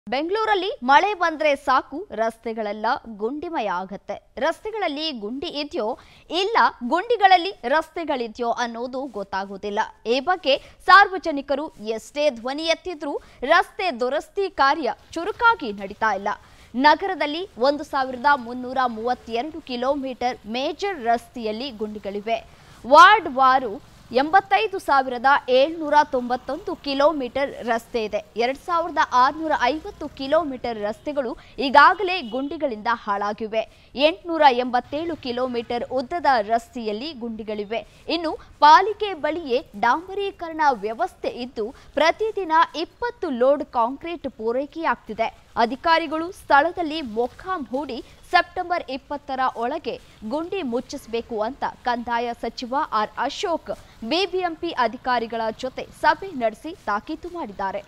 ಬೆಂಗಳೂರಲ್ಲಿ ಮಳೆ ಬಂದ್ರೆ ಸಾಕು ರಸ್ತೆಗಳೆಲ್ಲ ಗುಂಡಿಮಯ ಆಗತ್ತೆ ರಸ್ತೆಗಳಲ್ಲಿ ಗುಂಡಿ ಇದೆಯೋ ಇಲ್ಲ ಗುಂಡಿಗಳಲ್ಲಿ ರಸ್ತೆಗಳಿದೆಯೋ ಅನ್ನೋದು ಗೊತ್ತಾಗೋದಿಲ್ಲ ಈ ಬಗ್ಗೆ ಸಾರ್ವಜನಿಕರು ಎಷ್ಟೇ ಧ್ವನಿ ಎತ್ತಿದ್ರೂ ರಸ್ತೆ ದುರಸ್ತಿ ಕಾರ್ಯ ಚುರುಕಾಗಿ ನಡೀತಾ ಇಲ್ಲ ನಗರದಲ್ಲಿ ಒಂದು ಸಾವಿರದ ಮುನ್ನೂರ ಮೂವತ್ತೆರಡು ಕಿಲೋಮೀಟರ್ ಮೇಜರ್ ರಸ್ತೆಯಲ್ಲಿ ಗುಂಡಿಗಳಿವೆ ವಾರ್ಡ್ ವಾರು ಎಂಬತ್ತೈದು ಸಾವಿರದ ಏಳ್ನೂರ ತೊಂಬತ್ತೊಂದು ಕಿಲೋಮೀಟರ್ ರಸ್ತೆ ಇದೆ ಎರಡ್ ಸಾವಿರದ ಆರುನೂರ ಐವತ್ತು ಕಿಲೋಮೀಟರ್ ರಸ್ತೆಗಳು ಈಗಾಗಲೇ ಗುಂಡಿಗಳಿಂದ ಹಾಳಾಗಿವೆ ಎಂಟುನೂರ ಎಂಬತ್ತೇಳು ಕಿಲೋಮೀಟರ್ ಉದ್ದದ ರಸ್ತೆಯಲ್ಲಿ ಗುಂಡಿಗಳಿವೆ ಇನ್ನು ಪಾಲಿಕೆ ಬಳಿಯೇ ಡಾಂಬರೀಕರಣ ವ್ಯವಸ್ಥೆ ಇದ್ದು ಪ್ರತಿದಿನ ಇಪ್ಪತ್ತು ಲೋಡ್ ಕಾಂಕ್ರೀಟ್ ಪೂರೈಕೆಯಾಗ್ತಿದೆ ಅಧಿಕಾರಿಗಳು ಸ್ಥಳದಲ್ಲಿ ಮೊಕ್ಕಾಂ ಹೂಡಿ ಸೆಪ್ಟೆಂಬರ್ ಇಪ್ಪತ್ತರ ಒಳಗೆ ಗುಂಡಿ ಮುಚ್ಚಿಸಬೇಕು ಅಂತ ಕಂದಾಯ ಸಚಿವ ಆರ್ ಅಶೋಕ್ ಬಿಬಿಎಂಪಿ ಅಧಿಕಾರಿಗಳ ಜೊತೆ ಸಭೆ ನಡೆಸಿ ತಾಕೀತು ಮಾಡಿದ್ದಾರೆ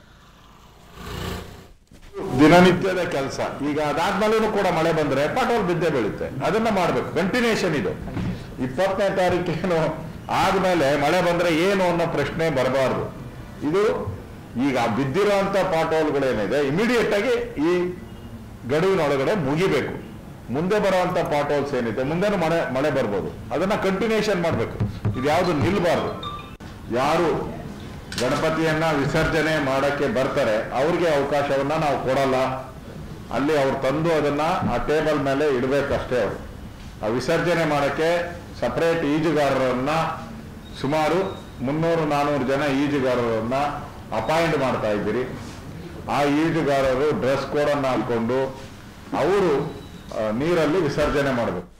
ದಿನನಿತ್ಯದ ಕೆಲಸ ಈಗ ಅದಾದ್ಮೇಲೂ ಕೂಡ ಮಳೆ ಬಂದ್ರೆ ಪಟೋಲ್ ಬಿದ್ದೆ ಬೀಳುತ್ತೆ ಅದನ್ನ ಮಾಡ್ಬೇಕು ಕಂಟಿನ್ಯೂಷನ್ ಇದು ಇಪ್ಪತ್ತನೇ ತಾರೀಕೇನು ಆದ್ಮೇಲೆ ಮಳೆ ಬಂದ್ರೆ ಏನು ಅನ್ನೋ ಪ್ರಶ್ನೆ ಬರಬಾರ್ದು ಇದು ಈಗ ಬಿದ್ದಿರೋಂಥ ಪಾಟೋಲ್ಗಳೇನಿದೆ ಇಮಿಡಿಯೇಟ್ ಆಗಿ ಈ ಗಡುವಿನೊಳಗಡೆ ಮುಗಿಬೇಕು ಮುಂದೆ ಬರುವಂತ ಪಾಟೋಲ್ಸ್ ಏನಿದೆ ಮುಂದೆನೂ ಮಳೆ ಮಳೆ ಬರ್ಬೋದು ಅದನ್ನ ಕಂಟಿನ್ಯೂಷನ್ ಮಾಡಬೇಕು ಇದು ಯಾವುದು ನಿಲ್ಬಾರ್ದು ಯಾರು ಗಣಪತಿಯನ್ನ ವಿಸರ್ಜನೆ ಮಾಡಕ್ಕೆ ಬರ್ತಾರೆ ಅವ್ರಿಗೆ ಅವಕಾಶವನ್ನ ನಾವು ಕೊಡಲ್ಲ ಅಲ್ಲಿ ಅವ್ರು ತಂದು ಅದನ್ನ ಆ ಟೇಬಲ್ ಮೇಲೆ ಇಡಬೇಕಷ್ಟೇ ಅವರು ಆ ವಿಸರ್ಜನೆ ಮಾಡಕ್ಕೆ ಸಪರೇಟ್ ಈಜುಗಾರರನ್ನ ಸುಮಾರು ಮುನ್ನೂರು ನಾನೂರು ಜನ ಈಜುಗಾರರನ್ನ ಅಪಾಯಿಂಟ್ ಮಾಡ್ತಾ ಇದ್ದೀರಿ ಆ ಈಜುಗಾರರು ಡ್ರೆಸ್ ಕೋಡನ್ನು ಹಾಕೊಂಡು ಅವರು ಆ, ನೀರಲ್ಲಿ ವಿಸರ್ಜನೆ ಮಾಡಬೇಕು